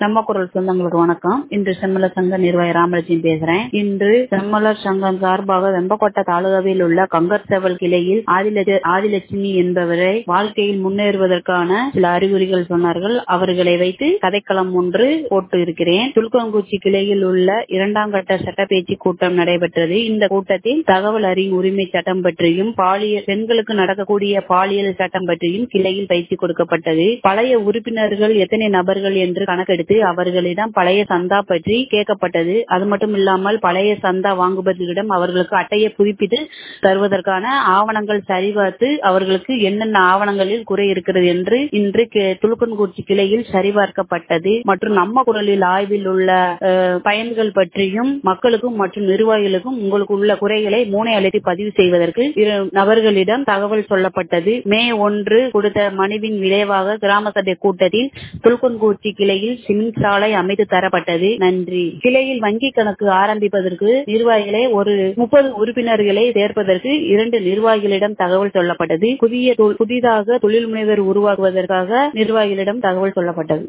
நம்ம குரல் சொந்தங்களுக்கு வணக்கம் இன்று செம்மலர் சங்க நிர்வாகி ராமலட்சுமி பேசுறேன் இன்று செம்மலர் சங்கம் சார்பாக வெம்பக்கோட்டை தாலுகாவில் உள்ள கங்கர் சேவல் கிளையில் ஆதிலட்ச- ஆதிலட்சுமி என்பவரை வாழ்க்கையில் முன்னேறுவதற்கான சில அறிகுறிகள் சொன்னார்கள் அவர்களை வைத்து கதைக்களம் ஒன்று போட்டு இருக்கிறேன் துல்கங்குச்சி கிளையில் உள்ள இரண்டாம் கட்ட சட்டப்பேச்சு கூட்டம் நடைபெற்றது இந்த கூட்டத்தில் தகவல் அறியும் உரிமை சட்டம் பற்றியும் பாலியல் பெண்களுக்கு நடக்கக்கூடிய பாலியல் சட்டம் பற்றியும் கிளையில் பயிற்சி கொடுக்கப்பட்டது பழைய உறுப்பினர்கள் எத்தனை நபர்கள் என்று கணக்கெடுத்து அவர்களிடம் பழைய சந்தா பற்றி கேட்கப்பட்டது அது மட்டும் இல்லாமல் பழைய சந்தா வாங்குபவர்களிடம் அவர்களுக்கு அட்டையை புதுப்பித்து தருவதற்கான ஆவணங்கள் சரிபார்த்து அவர்களுக்கு என்னென்ன ஆவணங்களில் குறை இருக்கிறது என்று இன்று கே- துலுக்கன்குறிச்சி கிளையில் சரிபார்க்கப்பட்டது மற்றும் நம்ம குரலில் ஆய்வில் உள்ள அஹ், பயன்கள் பற்றியும் மக்களுக்கும் மற்றும் நிர்வாகிகளுக்கும் உங்களுக்கு உள்ள குறைகளை மூனை அழைத்து பதிவு செய்வதற்கு இரு நபர்களிடம் தகவல் சொல்லப்பட்டது மே ஒன்று கொடுத்த மனுவின் விளைவாக கிராம சபை கூட்டத்தில் துல்கன்குறிச்சி கிளையில் சிமெண்ட் சாலை அமைத்து தரப்பட்டது நன்றி கிளையில் வங்கி கணக்கு ஆரம்பிப்பதற்கு நிர்வாகிகளை ஒரு முப்பது உறுப்பினர்களை சேர்ப்பதற்கு இரண்டு நிர்வாகிகளிடம் தகவல் சொல்லப்பட்டது புதிய தொ- புதிதாக தொழில் முனைவர் உருவாக்குவதற்காக நிர்வாகிகளிடம் தகவல் சொல்லப்பட்டது